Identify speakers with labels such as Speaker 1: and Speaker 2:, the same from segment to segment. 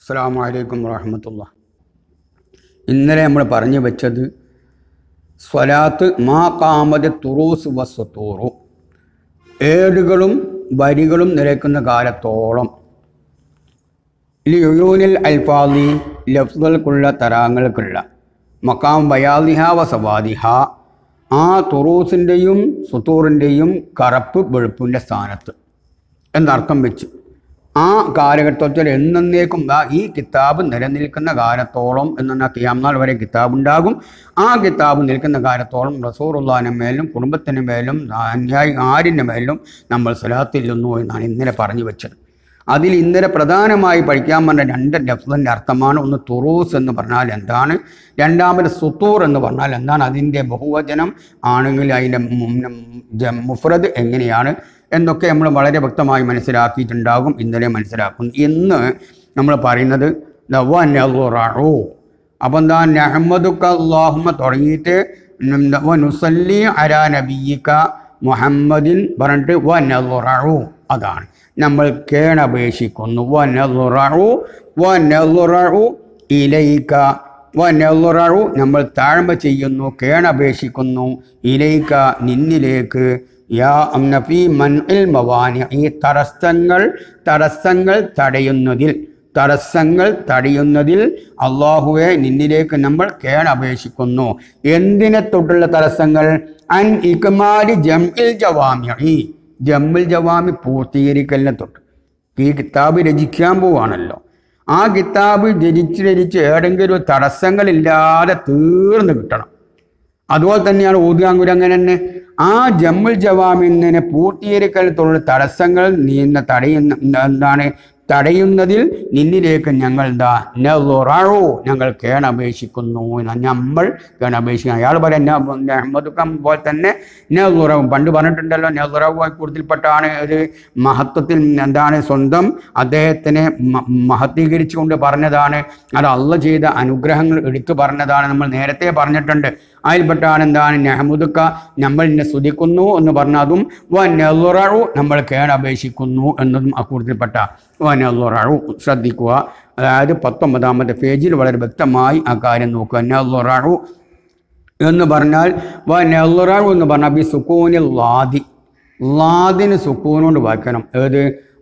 Speaker 1: അസ്സാം വലൈക്കും വാഹമത്തുള്ള ഇന്നലെ നമ്മൾ പറഞ്ഞു വെച്ചത് സ്വലാത്ത് മാ കാമത് തുറൂസ് വസ്വത്തൂറു ഏടുകളും വരികളും നിരക്കുന്ന കാലത്തോളം ലിയൂനിൽ അൽഫാദി ലഫ്ലുകൾക്കുള്ള തരാങ്ങൾക്കുള്ള മക്കാം ബയാദിഹ വ സവാദിഹ ആ തുറൂസിൻ്റെയും സുത്തൂറിൻ്റെയും കറുപ്പ് വെളുപ്പിൻ്റെ സ്ഥാനത്ത് എന്നർത്ഥം വെച്ച് ആ കാലഘട്ടത്തിൽ എന്നേക്കും ദാ ഈ കിതാബ് നിലനിൽക്കുന്ന കാലത്തോളം എന്ന കിയാംനാൾ വരെ കിതാബ് ഉണ്ടാകും ആ കിതാബ് നിൽക്കുന്ന കാലത്തോളം റസൂറുല്ലാൻ്റെ മേലും കുടുംബത്തിന് മേലും അന്യായി ആരിൻ്റെ മേലും നമ്മൾ സ്വലാത്തില്ലുന്നു എന്നാണ് ഇന്നലെ പറഞ്ഞു വെച്ചത് അതിൽ ഇന്നലെ പ്രധാനമായി പഠിക്കാൻ പറഞ്ഞ രണ്ട് ലഫ്ലിൻ്റെ അർത്ഥമാണ് ഒന്ന് തുറൂസ് എന്ന് പറഞ്ഞാൽ എന്താണ് രണ്ടാമത് സുത്തൂർ എന്ന് പറഞ്ഞാൽ എന്താണ് അതിൻ്റെ ബഹുവചനം ആണെങ്കിൽ അതിൻ്റെ മുഫ്രദ് എങ്ങനെയാണ് എന്നൊക്കെ നമ്മൾ വളരെ വ്യക്തമായി മനസ്സിലാക്കിയിട്ടുണ്ടാകും ഇന്നലെ മനസ്സിലാക്കുന്നു ഇന്ന് നമ്മൾ പറയുന്നത് ലവ്വു അപ്പം എന്താ നഹമ്മദുക്ക അള്ളാഹുമ്മ തുടങ്ങിയിട്ട് നുസല്ലി അരാ നബിയിക്ക മുഹമ്മദിൻ പറഞ്ഞിട്ട് വനലുറു അതാണ് നമ്മൾ കേണപേക്ഷിക്കുന്നു വനലുറു വനലുറു ഇലയിക്ക വനലുറു നമ്മൾ താഴ്മ ചെയ്യുന്നു കേണപേക്ഷിക്കുന്നു ഇലയിക്ക നിന്നിലേക്ക് യാ നഫി മൻഇൽ മവാനി ഈ തടസ്സങ്ങൾ തടസ്സങ്ങൾ തടയുന്നതിൽ തടസ്സങ്ങൾ തടയുന്നതിൽ അള്ളാഹുവെ നിന്നിലേക്ക് നമ്മൾ കേണപേക്ഷിക്കുന്നു എന്തിനെ തൊട്ടുള്ള തടസ്സങ്ങൾ അൻ ഇക്മാലി ജംഇൽ ജവാമി ജമ്മിൽ ജവാമി പൂർത്തീകരിക്കലിനെ തൊട്ട് ഈ കിതാബ് രചിക്കാൻ പോവാണല്ലോ ആ കിതാബ് രചിച്ച് രചിച്ച് ഏതെങ്കിലും തടസ്സങ്ങളില്ലാതെ തീർന്നു കിട്ടണം അതുപോലെ തന്നെയാണ് ഊദ്യാങ്കുര അങ്ങനെ തന്നെ ആ ജമ്മുൽ ജവാമിനെ പൂർത്തീകരിക്കലത്തുള്ള തടസ്സങ്ങൾ നീന്ന തടയുന്ന എന്താണ് തടയുന്നതിൽ നിന്നിലേക്ക് ഞങ്ങൾ എന്താ നെറുറു ഞങ്ങൾ കേണപേക്ഷിക്കുന്നു എന്ന് നമ്മൾ കേണപേക്ഷിക്കുന്നു അയാൾ പറയാം അഹമ്മദുക്കം പോലെ തന്നെ നെറുറവും പണ്ട് പറഞ്ഞിട്ടുണ്ടല്ലോ നെറുറവ് കൂടുതൽപ്പെട്ടാണ് ഒരു മഹത്വത്തിൽ എന്താണ് സ്വന്തം അദ്ദേഹത്തിനെ മ- മഹത്വീകരിച്ചുകൊണ്ട് പറഞ്ഞതാണ് അത് അള്ള ചെയ്ത അനുഗ്രഹങ്ങൾ എടുത്തു പറഞ്ഞതാണ് നമ്മൾ നേരത്തെ പറഞ്ഞിട്ടുണ്ട് അതിൽപ്പെട്ടാണ് എന്താണ് നെഹമുദുക്ക നമ്മൾ എന്നെ സ്തുതിക്കുന്നു എന്ന് പറഞ്ഞ അതും വ നെറുറു നമ്മൾ കേണപേക്ഷിക്കുന്നു എന്നതും അക്കൂട്ടത്തിൽപ്പെട്ട വ നെറുറു ശ്രദ്ധിക്കുക അതായത് പത്തൊമ്പതാമത്തെ പേജിൽ വളരെ വ്യക്തമായി ആ കാര്യം നോക്കുക നെറുറു എന്ന് പറഞ്ഞാൽ വ നെറുറു എന്ന് പറഞ്ഞാൽ ബി സുക്കൂനിൽ ലാദി ലാദിന് സുക്കൂനോട് വായിക്കണം ഏത്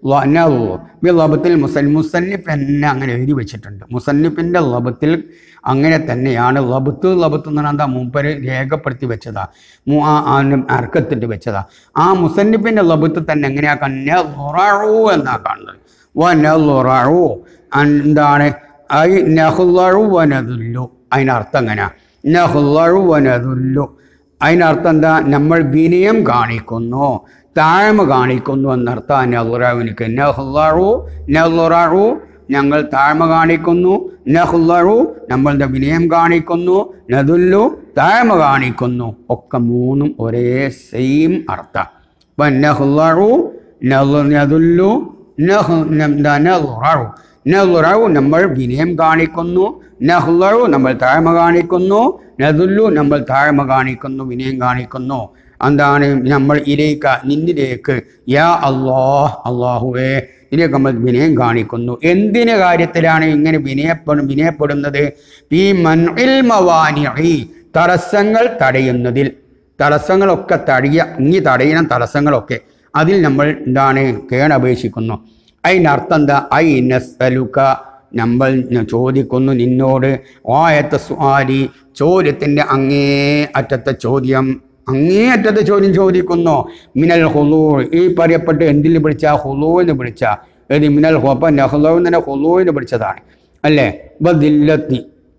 Speaker 1: ബി ലബത്തിൽ മുസൽ മുസന്നിഫ് എന്നെ അങ്ങനെ എഴുതി വെച്ചിട്ടുണ്ട് മുസന്നിഫിൻ്റെ ലബത്തിൽ അങ്ങനെ തന്നെയാണ് ലബത്ത് ലബത്ത് എന്ന് പറഞ്ഞാൽ എന്താ മൂപ്പര് രേഖപ്പെടുത്തി വെച്ചതാ മു ആ അർക്കത്തിട്ട് വെച്ചതാ ആ മുസന്നിഫിൻ്റെ ലബത്ത് തന്നെ എങ്ങനെയാക്കാൻ നെറു എന്നാ കാണുന്നത് വ നെറു എന്താണ് ഐ നെഹ്ലു വനതുല്ലു അതിനർത്ഥം എങ്ങനെയാ നെഹ്ലു വനതുല്ലു അതിനർത്ഥം എന്താ നമ്മൾ വിനയം കാണിക്കുന്നു താഴ്മ കാണിക്കുന്നു എന്നർത്ഥം നെഹ്ലുറാവിനിക്ക് നെഹ്ലറു നെഹ്ലുറു ഞങ്ങൾ താഴ്മ കാണിക്കുന്നു നെഹ്ലറു നമ്മളുടെ വിനയം കാണിക്കുന്നു നദുല്ലു താഴ്മ കാണിക്കുന്നു ഒക്കെ മൂന്നും ഒരേ സെയിം അർത്ഥം ഇപ്പം നെഹ്ലറു നദുല്ലു നെഹ് നെഹ്ലുറു നെഹ്ലുറു നമ്മൾ വിനയം കാണിക്കുന്നു നെഹ്ലറു നമ്മൾ താഴ്മ കാണിക്കുന്നു നദുല്ലു നമ്മൾ താഴ്മ കാണിക്കുന്നു വിനയം കാണിക്കുന്നു എന്താണ് നമ്മൾ ഇലേക്ക് നിന്നിലേക്ക് യാ അള്ളാഹ് അള്ളാഹുവേ ഇതിലേക്ക് നമ്മൾ വിനയം കാണിക്കുന്നു എന്തിന് കാര്യത്തിലാണ് ഇങ്ങനെ വിനയപ്പെടും വിനയപ്പെടുന്നത് ഈ മൻഇൽ മവാനി തടസ്സങ്ങൾ തടയുന്നതിൽ തടസ്സങ്ങളൊക്കെ തടയ ഇനി തടയണം തടസ്സങ്ങളൊക്കെ അതിൽ നമ്മൾ എന്താണ് കേണപേക്ഷിക്കുന്നു അതിനർത്ഥം എന്താ ഐ നസ്അലുക നമ്മൾ ചോദിക്കുന്നു നിന്നോട് ആയത്തെ സ്വാരി ചോദ്യത്തിൻ്റെ അങ്ങേ അറ്റത്തെ ചോദ്യം അങ്ങേ അറ്റത്തെ ചോദ്യം ചോദിക്കുന്നു മിനൽ ഹുലൂ ഈ പറയപ്പെട്ട് എന്തിൽ പിടിച്ച ഹുലൂ എന്ന് പിടിച്ച ഏത് മിനൽ ഹു അപ്പം നെഹ്ലു തന്നെ ഹുലൂ എന്ന് പിടിച്ചതാണ് അല്ലേ ബദില്ലത്തി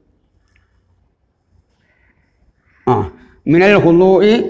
Speaker 1: ആ മിനൽ ഹുലൂ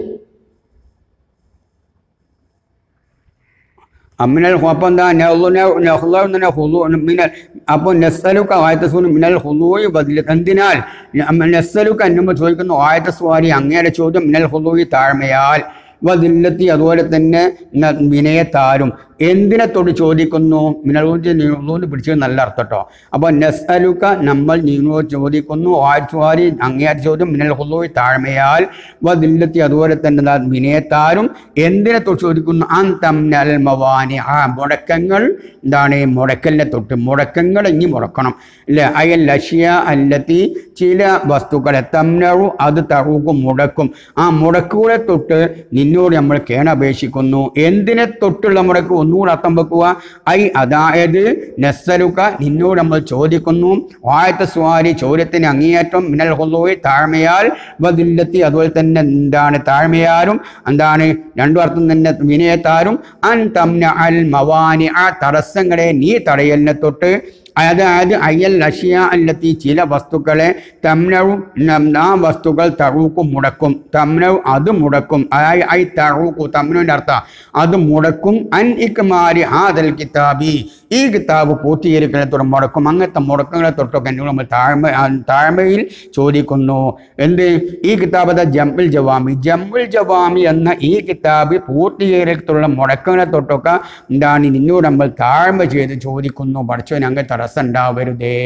Speaker 1: അമിനൽ അപ്പം എന്താ നെഹ്ലു നെഹ്ലു തന്നെ ഹുലു മിനൽ അപ്പോൾ നെസ്സലുക്ക ആയത്ത സൂന് മിനൽ ഹുലൂയി ബദില എന്തിനാൽ നെസ്സലുക്ക എന്നുമ്പോൾ ചോദിക്കുന്നു ആയത്ത സ്വാരി അങ്ങയുടെ ചോദ്യം മിനൽ ഹുലൂയി താഴ്മയാൽ വദില്ലത്തി അതുപോലെ തന്നെ ന- വിനയത്താലും എന്തിനെ തൊട്ട് ചോദിക്കുന്നു മിനലൂജ് നീളൂന്ന് പിടിച്ചത് നല്ല അർത്ഥം കേട്ടോ അപ്പോൾ നസ്അലുക നമ്മൾ നീനോട് ചോദിക്കുന്നു ആഴ്ചവാരി അങ്ങേയറ്റ ചോദ്യം മിനൽ ഹുദൂയി താഴ്മയാൽ വദില്ലത്തി അതുപോലെ തന്നെ ദാ വിനയത്താരും എന്തിനെ തൊട്ട് ചോദിക്കുന്നു അൻ തമ്നൽ മവാനി ആ മുടക്കങ്ങൾ എന്താണ് ഈ മുടക്കലിനെ തൊട്ട് മുടക്കങ്ങൾ ഇനി മുടക്കണം അല്ലേ അയൽ ലഷ്യ അല്ലത്തി ചില വസ്തുക്കളെ തമ്നഴു അത് തറുക്കും മുടക്കും ആ മുടക്കുകളെ തൊട്ട് നിന്നോട് നമ്മൾ കേണപേക്ഷിക്കുന്നു എന്തിനെ തൊട്ടുള്ള മുടക്ക് ഒന്നുകൂടെ അർത്ഥം വെക്കുക ഐ അതായത് നസ്സലുക നിന്നോട് നമ്മൾ ചോദിക്കുന്നു വായത്ത സ്വാരി ചോദ്യത്തിന് അങ്ങേയറ്റം മിനൽ ഹുദൂയി താഴ്മയാൽ വദില്ലത്തി അതുപോലെ തന്നെ എന്താണ് താഴ്മയാലും എന്താണ് രണ്ടു അർത്ഥം തന്നെ വിനയത്താരും അൻ തമ്ന അൽ മവാനി ആ തടസ്സങ്ങളെ നീ തടയലിനെ തൊട്ട് അതായത് അയ്യൽ അഷിയ അല്ലത്തി ചില വസ്തുക്കളെ തമ്നവും ആ വസ്തുക്കൾ തറൂക്കും മുടക്കും തമ്നവ് അത് മുടക്കും അതായത് ഐ തറൂക്കു തമ്നുവിൻ്റെ അർത്ഥം അത് മുടക്കും അൻ ഇക്മാരി ഹാദൽ കിതാബി ഈ കിതാബ് പൂർത്തീകരിക്കുന്നതോടെ മുടക്കും അങ്ങനത്തെ മുടക്കങ്ങളെ തൊട്ടൊക്കെ എന്നോട് നമ്മൾ താഴ്മ ആ താഴ്മയിൽ ചോദിക്കുന്നു എന്ത് ഈ കിതാബ് അതാ ജംബിൽ ജവാമി ജംബിൽ ജവാമി എന്ന ഈ കിതാബ് പൂർത്തീകരിക്കത്തുള്ള മുടക്കങ്ങളെ തൊട്ടൊക്കെ എന്താണ് നിന്നോട് നമ്മൾ താഴ്മ ചെയ്ത് ചോദിക്കുന്നു പഠിച്ചവൻ അങ്ങ് തടസ്സം ഉണ്ടാവരുതേ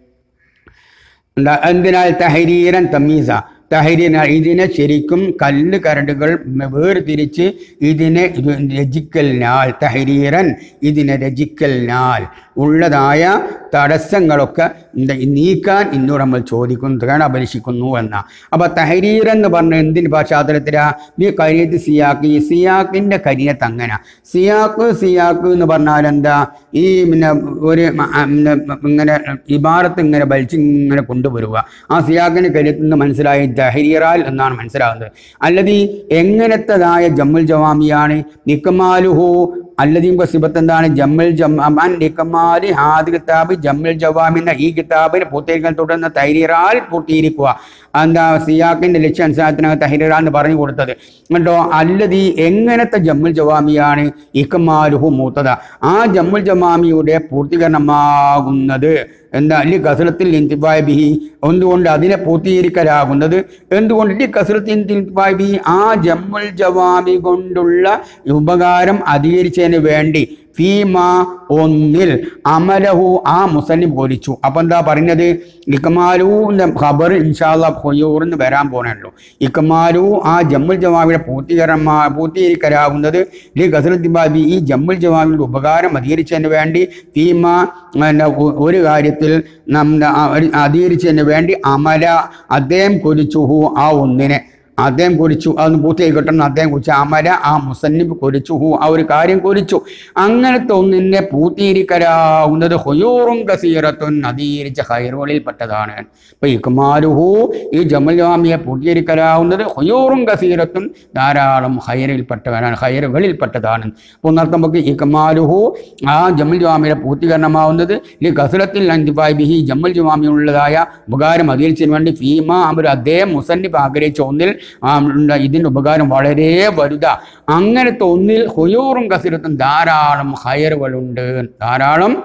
Speaker 1: എന്താ- എന്തിനാൽ തഹരീരൻ തമ്മീസ തഹരീന ഇതിനെ ശരിക്കും കല്ല് കരടുകൾ വേർതിരിച്ച് ഇതിനെ ഇത് രചിക്കലിനാൽ തഹരീരൻ ഇതിനെ രചിക്കലിനാൽ ഉള്ളതായ തടസ്സങ്ങളൊക്കെ എന്ത- നീക്കാൻ ഇന്നോട് നമ്മൾ ചോദിക്കുന്നു കേണപരിശിക്കുന്നു എന്ന അപ്പൊ തഹരീർ എന്ന് പറഞ്ഞ എന്തിന് പശ്ചാത്തലത്തിലാ ഈ കരിയത്ത് സിയാക്ക് ഈ സിയാക്കിന്റെ കരിയത്ത് അങ്ങനെ സിയാക്ക് സിയാക്ക് എന്ന് പറഞ്ഞാൽ എന്താ ഈ പിന്നെ ഒരു മ- ആ, പിന്നെ ഇങ്ങനെ ഇബാറത്ത് ഇങ്ങനെ വലിച്ച് ഇങ്ങനെ കൊണ്ടുവരിക ആ സിയാക്കിന്റെ കരിയത്ത് നിന്ന് മനസ്സിലായി തഹരീറാൽ എന്നാണ് മനസ്സിലാകുന്നത് അല്ലത് എങ്ങനത്തതായ ജമ്മുൽ ജവാമിയാണ് നിക്കമാലുഹു അല്ലതീം സിബത്ത് എന്താണ് ജമ്മൽ ജമാൻ നിക്കമാലി ഹാദ് കിതാബ് ജമ്മൽ ജവാമി എന്ന ഈ കിതാബിന് പൂർത്തീകരിക്കാൻ തുടർന്ന് തൈരീറാൽ പൂർത്തീകരിക്കുക എന്താ സിയാക്കിന്റെ ലക്ഷ്യ അനുസാരത്തിനകത്ത് തഹരീറ എന്ന് പറഞ്ഞു കൊടുത്തത് കേട്ടോ അല്ലതി എങ്ങനത്തെ ജമ്മുൽ ജവാമിയാണ് ഇക്കമാലുഹു മൂത്തത ആ ജമ്മുൽ ജവാമിയുടെ പൂർത്തീകരണമാകുന്നത് എന്താ അല്ലി കസരത്തിൽ ഇന്തിബായ് ബിഹി എന്തുകൊണ്ട് അതിനെ പൂർത്തീകരിക്കലാകുന്നത് എന്തുകൊണ്ട് ഈ കസരത്തിൽ ഇന്തിബായ് ബിഹി ആ ജമ്മുൽ ജവാമി കൊണ്ടുള്ള ഉപകാരം അധികരിച്ചതിന് വേണ്ടി ഫീമ ഒന്നിൽ അമലഹു ആ മുസലിം പോലിച്ചു അപ്പൊ എന്താ പറഞ്ഞത് ഇക്കമാലുവിന്റെ ഖബർ ഇൻഷാല്ല ഹൊയ്യൂറിന്ന് വരാൻ പോണല്ലോ ഇക്കമാലു ആ ജമ്മുൽ ജവാബിയുടെ പൂർത്തീകരണ പൂർത്തീകരിക്കലാവുന്നത് ഈ ഗസലത്ത് ബാബി ഈ ജമ്മുൽ ജവാബിയുടെ ഉപകാരം അധികരിച്ചതിന് വേണ്ടി ഫീമ പിന്നെ ഒ- ഒരു കാര്യത്തിൽ നമ്മുടെ അധികരിച്ചതിന് വേണ്ടി അമല അദ്ദേഹം കൊലിച്ചുഹു ആ ഒന്നിനെ അദ്ദേഹം കുറിച്ചു അതൊന്ന് പൂർത്തിയായി കിട്ടണം അദ്ദേഹം കുറിച്ച് അമര ആ മുസന്നിഫ് കുറിച്ചു ഹു ആ ഒരു കാര്യം കുറിച്ചു അങ്ങനത്തെ ഒന്നിനെ പൂർത്തീകരിക്കലാവുന്നത് ഹൊയൂറും കസീറത്തുൻ അധീകരിച്ച ഹൈറുകളിൽപ്പെട്ടതാണ് ഇപ്പൊ ഇക്മാലുഹു ഈ ജമൽ ജാമിയെ പൂർത്തീകരിക്കലാവുന്നത് ഹൊയൂറും കസീറത്തുൻ ധാരാളം ഹൈറിൽപ്പെട്ടവരാണ് ഹൈറുകളിൽപ്പെട്ടതാണ് അപ്പോൾ ഒന്നർത്ഥം നമുക്ക് ഇക്മാലുഹു ആ ജമൽ ജാമിയുടെ പൂർത്തീകരണമാവുന്നത് ഈ കസറത്തിൽ അഞ്ചുബായ് ബിഹി ജമ്മൽ ജുമാമിയുള്ളതായ ഉപകാരം അധികരിച്ചതിന് വേണ്ടി ഫീമ അവർ അദ്ദേഹം മുസന്നിഫ് ആഗ്രഹിച്ച ഒന്നിൽ ആ ഉണ്ട- ഇതിൻ്റെ ഉപകാരം വളരെ വലുതാ അങ്ങനത്തെ ഒന്നിൽ ഹുയൂറും കസിറത്തും ധാരാളം ഹയറുകളുണ്ട് ധാരാളം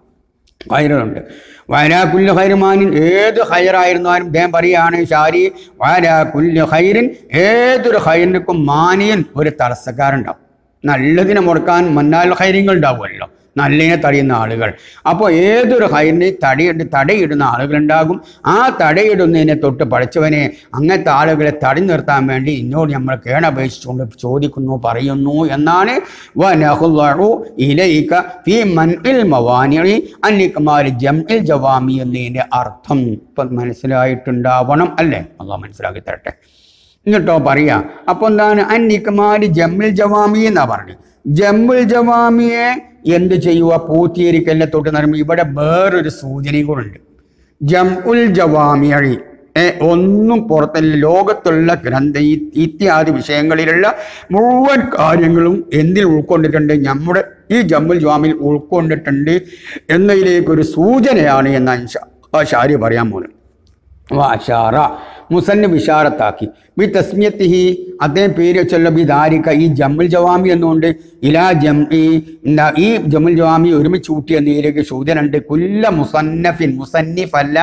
Speaker 1: ഹൈറുണ്ട് വയലാക്കുല്യ ഹൈറുമാനിൻ ഏത് ഹൈറായിരുന്നാലും അദ്ദേഹം പറയുകയാണ് ഷാരി വയലാക്കുല്യ ഹൈറിൻ ഏതൊരു ഹൈറിനും മാനിയൻ ഒരു തടസ്സക്കാരുണ്ടാവും നല്ലതിനെ മുടക്കാൻ മന്നാൽ ഹൈര്യങ്ങൾ ഉണ്ടാവുമല്ലോ നല്ലതിനെ തടയുന്ന ആളുകൾ അപ്പോൾ ഏതൊരു ഹൈറിനെ തടയിട്ട് തടയിടുന്ന ആളുകളുണ്ടാകും ആ തടയിടുന്നതിനെ തൊട്ട് പഠിച്ചവനെ അങ്ങനത്തെ ആളുകളെ തടി നിർത്താൻ വേണ്ടി ഇന്നോട് നമ്മൾ കേണപേക്ഷിച്ചുകൊണ്ട് ചോദിക്കുന്നു പറയുന്നു എന്നാണ് വനഹുള്ളു ഇലയിക്ക ഫീ മൻഇൽ മവാനിഇ അന്നിക്കമാരി ജംഇൽ ജവാമി എന്നതിൻ്റെ അർത്ഥം ഇപ്പം മനസ്സിലായിട്ടുണ്ടാവണം അല്ലേ അള്ളാഹ് മനസ്സിലാക്കി തരട്ടെ എന്നിട്ടോ പറയാ അപ്പൊ എന്താണ് അന്നിക്കമാരി ജമ്മിൽ ജവാമി എന്നാ പറഞ്ഞു ജമ്മുൽ ജവാമിയെ എന്ത് ചെയ്യുക പൂർത്തീകരിക്കലിനെ തൊട്ട് നിറയുമ്പോൾ ഇവിടെ വേറൊരു സൂചനയും കൂടെ ഉണ്ട് ജംഉൽ ജവാമിയഴി ഏ, ഒന്നും പുറത്തല്ല ലോകത്തുള്ള ഗ്രന്ഥ ഈ ഇത്യാദി വിഷയങ്ങളിലുള്ള മുഴുവൻ കാര്യങ്ങളും എന്തിൽ ഉൾക്കൊണ്ടിട്ടുണ്ട് നമ്മുടെ ഈ ജമ്മുൽ ജവാമിൽ ഉൾക്കൊണ്ടിട്ടുണ്ട് എന്നതിലേക്കൊരു സൂചനയാണ് എന്നാണ് ഷാ- ആ ഷാരി പറയാൻ പോകുന്നത് വാഷാറ മുസന്ന വിശാറത്താക്കി ബി തസ്മിയത്തിഹി അദ്ദേഹം പേര് വെച്ചുള്ള ബി ദാരിക ഈ ജമ്മുൽ ജവാമി എന്നുകൊണ്ട് ഇലാ ജം ഈ എന്താ ഈ ജമ്മുൽ ജവാമി ഒരുമിച്ച് കൂട്ടി എന്നതിലേക്ക് സൂചനുണ്ട് കുല്ല മുസന്നഫിൻ മുസന്നിഫ് അല്ല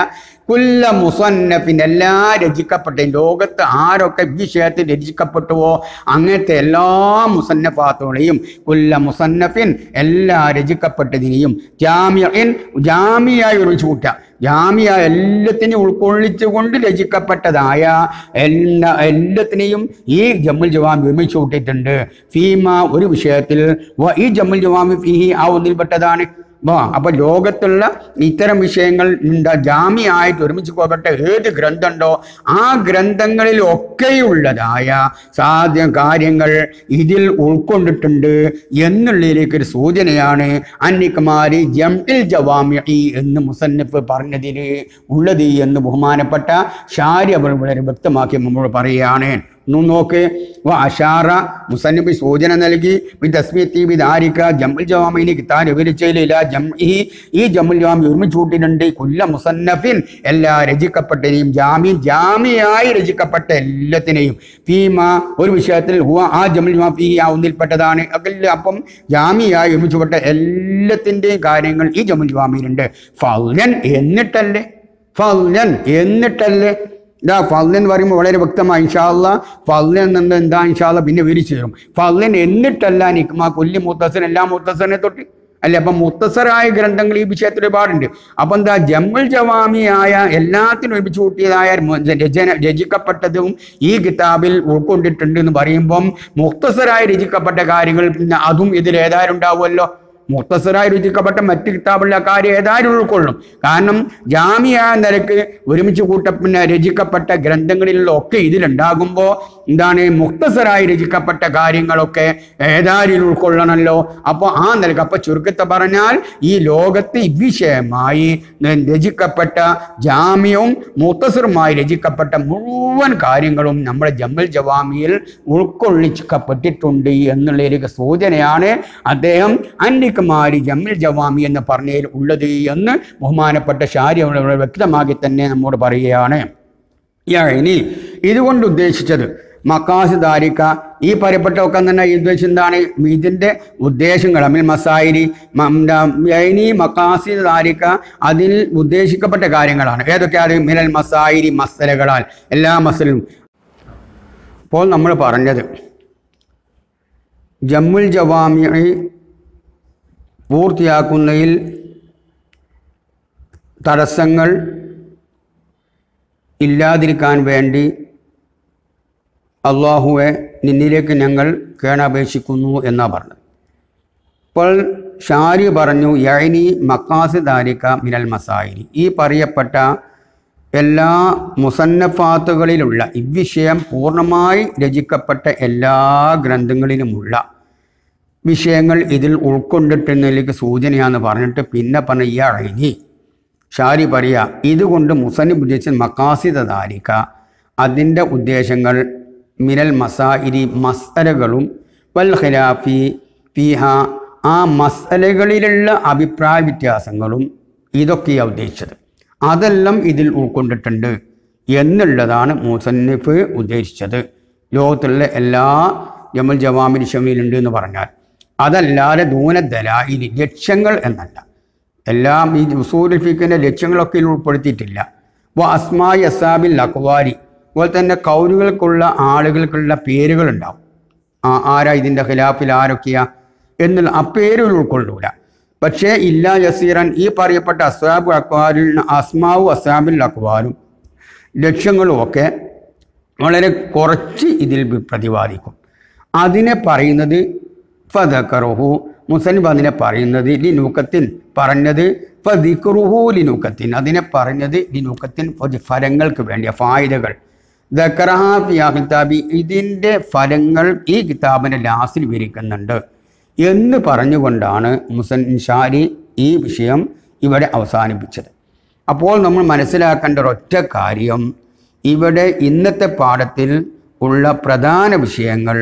Speaker 1: കുല്ല മുസന്നഫിൻ എല്ലാ രചിക്കപ്പെട്ട ലോകത്ത് ആരൊക്കെ ഈ വിഷയത്തിൽ രചിക്കപ്പെട്ടുവോ അങ്ങനത്തെ എല്ലാ മുസന്നഫാത്തുകളെയും കുല്ല മുസന്നഫിൻ എല്ലാ രചിക്കപ്പെട്ടതിനെയും ജാമ്യൻ ജാമിയായി ഒരു ചൂട്ട ജാമിയ എല്ലാത്തിനെയും ഉൾക്കൊള്ളിച്ചുകൊണ്ട് രചിക്കപ്പെട്ടതായ എല്ലാ എല്ലാത്തിനെയും ഈ ജമ്മുൽ ജവാമി ഒരുമിച്ച് കൂട്ടിയിട്ടുണ്ട് ഫീമ ഒരു വിഷയത്തിൽ വ- ഈ ജമ്മുൽ ജവാമി ഫീഹി ആ ഒന്നിൽപ്പെട്ടതാണ് വാ അപ്പൊ ലോകത്തുള്ള ഇത്തരം വിഷയങ്ങൾ എന്താ ജാമ്യമായിട്ട് ഒരുമിച്ച് പോകപ്പെട്ട ഏത് ഗ്രന്ഥമുണ്ടോ ആ ഗ്രന്ഥങ്ങളിൽ ഒക്കെയുള്ളതായ സാധ്യ കാര്യങ്ങൾ ഇതിൽ ഉൾക്കൊണ്ടിട്ടുണ്ട് എന്നുള്ളതിലേക്ക് ഒരു സൂചനയാണ് അന്നിക്കുമാരി ജംഇൽ ജവാമി എന്ന് മുസന്നിഫ് പറഞ്ഞതിൽ ഉള്ളത് എന്ന് ബഹുമാനപ്പെട്ട ഷാരി അവർ വളരെ വ്യക്തമാക്കി നമ്മൾ പറയുകയാണ് ഒന്ന് നോക്ക് വ അഷാറ മുസന്നിബ് സൂചന നൽകി തസ്മീത്തി വിദാരിക്ക ജമ്മുൽ ജവാമിന് കിതാൻ വിവരിച്ചതിലില്ല ജം ഈ ഈ ജമ്മുൽ ജവാമി ഒരുമിച്ച് കൂട്ടിയിട്ടുണ്ട് കുല്ല മുസന്നഫിൻ എല്ലാ രചിക്കപ്പെട്ടതിനെയും ജാമ്യം ജാമ്യയായി രചിക്കപ്പെട്ട എല്ലാത്തിനെയും ഫീമ ഒരു വിഷയത്തിൽ ഹുവ ആ ജമ്മുൽ ജവാ ഫീ ആ ഒന്നിൽപ്പെട്ടതാണ് അതിൽ അപ്പം ജാമ്യയായി ഒരുമിച്ചുപെട്ട എല്ലാത്തിൻ്റെയും കാര്യങ്ങൾ ഈ ജമ്മുൽ ജവാമിയിലുണ്ട് ഫൗലൻ എന്നിട്ടല്ലേ ഫൗലൻ എന്നിട്ടല്ലേ ഇതാ ഫള്ളൻ എന്ന് പറയുമ്പോൾ വളരെ വ്യക്തമായി ഇൻഷാല്ല ഫള്ളൻ എന്നത് എന്താ ഇൻഷാല്ല പിന്നെ വിരിച്ചു തരും ഫള്ളൻ എന്നിട്ടല്ല നിക്കുമ കൊല്ലി മുത്തസൻ എല്ലാ മുത്തസനെ തൊട്ട് അല്ലെ അപ്പം മുത്തസറായ ഗ്രന്ഥങ്ങൾ ഈ വിഷയത്തിൽ ഒരുപാടുണ്ട് അപ്പം എന്താ ജമ്മുൽ ജവാമിയായ എല്ലാത്തിനും ഒരുമിച്ച് കൂട്ടിയതായ മു- രചന രചിക്കപ്പെട്ടതും ഈ കിതാബിൽ ഉൾക്കൊണ്ടിട്ടുണ്ട് എന്ന് പറയുമ്പം മുക്തസറായി രചിക്കപ്പെട്ട കാര്യങ്ങൾ പിന്നെ അതും ഇതിൽ ഏതായാലും ഉണ്ടാവുമല്ലോ മുക്തസറായി രചിക്കപ്പെട്ട മറ്റ് കിതാബുള്ള കാര്യം ഏതായാലും ഉൾക്കൊള്ളും കാരണം ജാമിയ നിലക്ക് ഒരുമിച്ച് കൂട്ട പിന്നെ രചിക്കപ്പെട്ട ഗ്രന്ഥങ്ങളിലുള്ള ഒക്കെ ഇതിലുണ്ടാകുമ്പോൾ എന്താണ് മുക്തസറായി രചിക്കപ്പെട്ട കാര്യങ്ങളൊക്കെ ഏതായാലും ഉൾക്കൊള്ളണമല്ലോ അപ്പോൾ ആ നിലക്ക് അപ്പൊ ചുരുക്കത്തെ പറഞ്ഞാൽ ഈ ലോകത്ത് ഇവിഷയമായി രചിക്കപ്പെട്ട ജാമ്യവും മുക്തസറുമായി രചിക്കപ്പെട്ട മുഴുവൻ കാര്യങ്ങളും നമ്മുടെ ജമ്മൽ ജവാമിയിൽ ഉൾക്കൊള്ളിക്കപ്പെട്ടിട്ടുണ്ട് എന്നുള്ളതിലേക്ക് സൂചനയാണ് അദ്ദേഹം അന്നിക്കുമാരി ജമ്മിൽ ജവാമി എന്ന് പറഞ്ഞതിൽ ഉള്ളത് എന്ന് ബഹുമാനപ്പെട്ട ഷാരി അവിടെ വ്യക്തമാക്കി തന്നെ നമ്മോട് പറയുകയാണ് യാ, ഇനി ഇതുകൊണ്ട് ഉദ്ദേശിച്ചത് മക്കാസ് ദാരിക്ക ഈ പറയപ്പെട്ടൊക്കെ തന്നെ ഉദ്ദേശം എന്താണ് ഇതിൻ്റെ ഉദ്ദേശങ്ങൾ അമിൽ മസായിരി ഇനി മക്കാസി ദാരിക്ക അതിൽ ഉദ്ദേശിക്കപ്പെട്ട കാര്യങ്ങളാണ് ഏതൊക്കെയാണ് മിനൽ മസായിരി മസലകളാൽ എല്ലാ മസലും ഇപ്പോൾ നമ്മൾ പറഞ്ഞത് ജമ്മുൽ ജവാമി പൂർത്തിയാക്കുന്നതിൽ തടസ്സങ്ങൾ ഇല്ലാതിരിക്കാൻ വേണ്ടി അള്ളാഹുവെ നിന്നിലേക്ക് ഞങ്ങൾ കേണപേക്ഷിക്കുന്നു എന്നാ പറഞ്ഞത് ഇപ്പോൾ ഷാരി പറഞ്ഞു യൈനി മക്കാസ് ദാരിക്ക മിനൽ മസായിരി ഈ പറയപ്പെട്ട എല്ലാ മുസന്നഫാത്തുകളിലുള്ള ഇവിഷയം പൂർണ്ണമായി രചിക്കപ്പെട്ട എല്ലാ ഗ്രന്ഥങ്ങളിലുമുള്ള വിഷയങ്ങൾ ഇതിൽ ഉൾക്കൊണ്ടിട്ടുന്നതിലേക്ക് സൂചനയാന്ന് പറഞ്ഞിട്ട് പിന്നെ പറഞ്ഞ ഈ അഴകി ഷാരി പറയുക ഇതുകൊണ്ട് മുസന്നിബ് ഉദ്ദേശിച്ച മക്കാസിദ ദാരിക അതിൻ്റെ ഉദ്ദേശങ്ങൾ മിനൽ മസായിരി മസ്തലകളും വൽ ഖിലാഫി ഫിഹ ആ മസ്തലകളിലുള്ള അഭിപ്രായ വ്യത്യാസങ്ങളും ഇതൊക്കെയാണ് ഉദ്ദേശിച്ചത് അതെല്ലാം ഇതിൽ ഉൾക്കൊണ്ടിട്ടുണ്ട് എന്നുള്ളതാണ് മുസന്നിഫ് ഉദ്ദേശിച്ചത് ലോകത്തുള്ള എല്ലാ ജമൽ ജവാമിൻ ഷമിയിലുണ്ട് എന്ന് പറഞ്ഞാൽ അതല്ലാതെ ദൂനദലായിരി ലക്ഷ്യങ്ങൾ എന്നല്ല എല്ലാം ഈ ഉസൂൽ ഫിക്കിൻ്റെ ലക്ഷ്യങ്ങളൊക്കെ ഇതിൽ ഉൾപ്പെടുത്തിയിട്ടില്ല അപ്പോൾ അസ്മായി അസാബിൽ അക്വാരി അതുപോലെ തന്നെ കൗലുകൾക്കുള്ള ആളുകൾക്കുള്ള പേരുകളുണ്ടാവും ആ ആരാ ഇതിൻ്റെ ഖിലാഫിൽ ആരൊക്കെയാ എന്നുള്ള ആ പേരുകൾ ഉൾക്കൊള്ളൂല പക്ഷേ ഇല്ല യസീറൻ ഈ പറയപ്പെട്ട അസ്വാബ് അക്വാരിൽ അസ്മാവു അസാബിൽ അക്വാരും ലക്ഷ്യങ്ങളും ഒക്കെ വളരെ കുറച്ച് ഇതിൽ പ്രതിപാദിക്കും അതിനെ പറയുന്നത് ഫതക്കറുഹു മുസനിബ് അതിനെ പറയുന്നത് ലിനൂക്കത്തിൻ പറഞ്ഞത് ഫദിക്റുഹു ലിനൂക്കത്തിൻ അതിനെ പറഞ്ഞത് ലിനൂക്കത്തിൻ ഒരു ഫലങ്ങൾക്ക് വേണ്ടിയ ഫായിദകൾ ദക്കറഹ ഫിയാ കിതാബി ഇതിൻ്റെ ഫലങ്ങൾ ഈ കിതാബിൻ്റെ ലാസ്റ്റിൽ വിവരിക്കുന്നുണ്ട് എന്ന് പറഞ്ഞുകൊണ്ടാണ് മുസൻ ഷാരി ഈ വിഷയം ഇവിടെ അവസാനിപ്പിച്ചത് അപ്പോൾ നമ്മൾ മനസ്സിലാക്കേണ്ട ഒരൊറ്റ കാര്യം ഇവിടെ ഇന്നത്തെ പാഠത്തിൽ ഉള്ള പ്രധാന വിഷയങ്ങൾ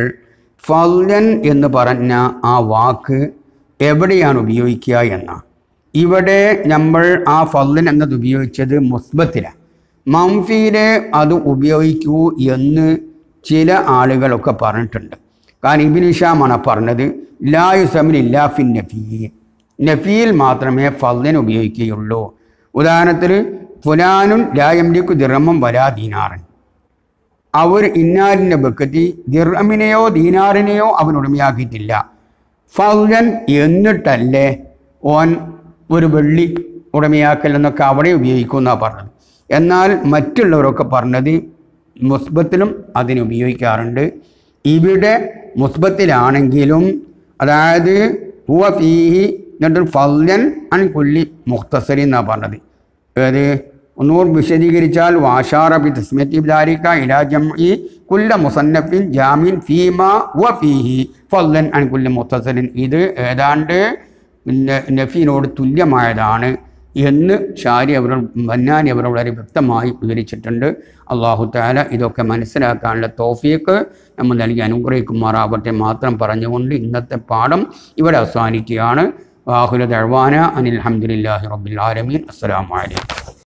Speaker 1: ഫൗലൻ എന്ന് പറഞ്ഞ ആ വാക്ക് എവിടെയാണ് ഉപയോഗിക്കുക എന്ന ഇവിടെ നമ്മൾ ആ ഫൗലൻ എന്നത് ഉപയോഗിച്ചത് മുസ്ബത്തിലാണ് മംഫിയിലെ അത് ഉപയോഗിക്കൂ എന്ന് ചില ആളുകളൊക്കെ പറഞ്ഞിട്ടുണ്ട് കാരണം ഇബിൻ ഹിഷാമാണ് പറഞ്ഞത് ലായുസമിൻ ഇല്ലാഫിൻ നഫീ നഫീൽ മാത്രമേ ഫദ്ലിന് ഉപയോഗിക്കുകയുള്ളൂ ഉദാഹരണത്തിന് ഫുലാനുൻ ലായംലിക്കു ദിറമം വരാ ദീനാറൻ അവർ ഇന്നാരിൻ്റെ ബക്കത്തി ദിർഹമിനെയോ ദീനാറിനെയോ അവൻ ഉടമയാക്കിയിട്ടില്ല ഫൗലൻ എന്നിട്ടല്ലേ ഓൻ ഒരു വെള്ളി ഉടമയാക്കൽ എന്നൊക്കെ അവിടെ ഉപയോഗിക്കുമെന്നാണ് പറഞ്ഞത് എന്നാൽ മറ്റുള്ളവരൊക്കെ പറഞ്ഞത് മുസ്ബത്തിലും അതിന് ഉപയോഗിക്കാറുണ്ട് ഇവിടെ മുസ്ബത്തിലാണെങ്കിലും അതായത് ഹുവ ഫീഹി എന്നിട്ട് ഫൗലൻ അൻ കുല്ലി മുഖ്തസരി എന്നാണ് പറഞ്ഞത് ഏത് ഒന്നുകൂർ വിശദീകരിച്ചാൽ വാഷാറ ബി തസ്മത്തി ദാരിക ഇലാ ജംഇ കുല്ല മുസന്നഫിൻ ജാമിൻ ഫീമ വ ഫീഹി ഫല്ലൻ അൻ കുല്ല മുത്തസലിൻ ഇത് ഏതാണ്ട് ന- നഫീനോട് തുല്യമായതാണ് എന്ന് ഷാരി അവർ ബന്നാനി അവർ വളരെ വ്യക്തമായി വിവരിച്ചിട്ടുണ്ട് അള്ളാഹു താല ഇതൊക്കെ മനസ്സിലാക്കാനുള്ള തോഫീക്ക് നമ്മൾ നൽകി അനുഗ്രഹിക്കുമാറാവട്ടെ മാത്രം പറഞ്ഞുകൊണ്ട് ഇന്നത്തെ പാഠം ഇവിടെ അവസാനിക്കുകയാണ് വാഹുല ദഴ്വാന അനിൽ അഹമ്മദില്ലാഹി റബ്ബിൽ ആലമീൻ അസ്സലാമു അലൈക്കും